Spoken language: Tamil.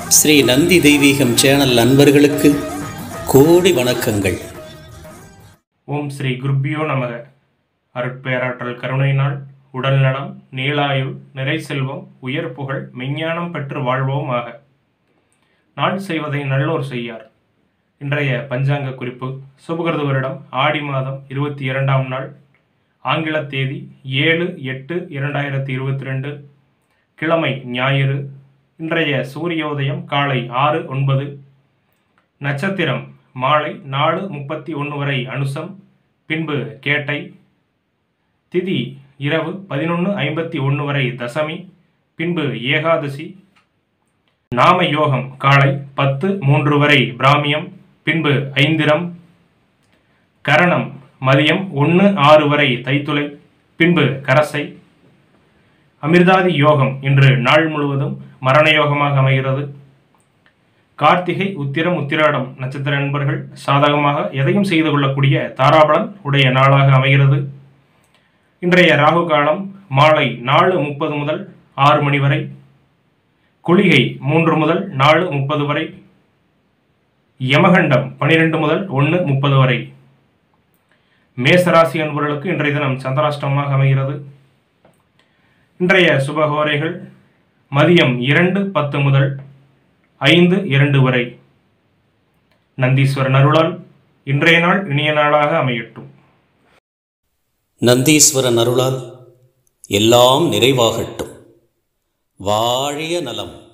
ஸ்ரீ நந்தி தெய்வீகம் சேனல் நண்பர்களுக்கு கோடி வணக்கங்கள் ஓம் ஸ்ரீ குருப்பியோ நமக அருட்பேராற்றல் கருணையினால் உடல் நலம் நீளாயுள் நிறை செல்வம் உயர் புகழ் மெஞ்ஞானம் பெற்று வாழ்வோம் ஆக நாள் செய்வதை நல்லோர் செய்யார் இன்றைய பஞ்சாங்க குறிப்பு சுபகிருத வருடம் ஆடி மாதம் இருபத்தி இரண்டாம் நாள் ஆங்கில தேதி ஏழு எட்டு இரண்டாயிரத்தி இருபத்தி ரெண்டு கிழமை ஞாயிறு இன்றைய சூரியோதயம் காலை ஆறு ஒன்பது நட்சத்திரம் மாலை நாலு முப்பத்தி ஒன்று வரை அனுசம் பின்பு கேட்டை திதி இரவு பதினொன்று ஐம்பத்தி ஒன்று வரை தசமி பின்பு ஏகாதசி நாம யோகம் காலை பத்து மூன்று வரை பிராமியம் பின்பு ஐந்திரம் கரணம் மதியம் ஒன்று ஆறு வரை தைத்துளை பின்பு கரசை அமிர்தாதி யோகம் இன்று நாள் முழுவதும் மரண யோகமாக அமைகிறது கார்த்திகை உத்திரம் உத்திராடம் நட்சத்திர நண்பர்கள் சாதகமாக எதையும் செய்து கொள்ளக்கூடிய தாராபலன் உடைய நாளாக அமைகிறது இன்றைய ராகு காலம் மாலை நாலு முப்பது முதல் ஆறு மணி வரை குளிகை மூன்று முதல் நாலு முப்பது வரை யமகண்டம் பனிரெண்டு முதல் ஒன்று முப்பது வரை மேசராசி அன்பர்களுக்கு இன்றைய தினம் சந்திராஷ்டமமாக அமைகிறது இன்றைய சுபகோரைகள் மதியம் இரண்டு பத்து முதல் ஐந்து இரண்டு வரை நந்தீஸ்வரன் அருளால் இன்றைய நாள் இனிய நாளாக அமையட்டும் நந்தீஸ்வரன் அருளால் எல்லாம் நிறைவாகட்டும் வாழிய நலம்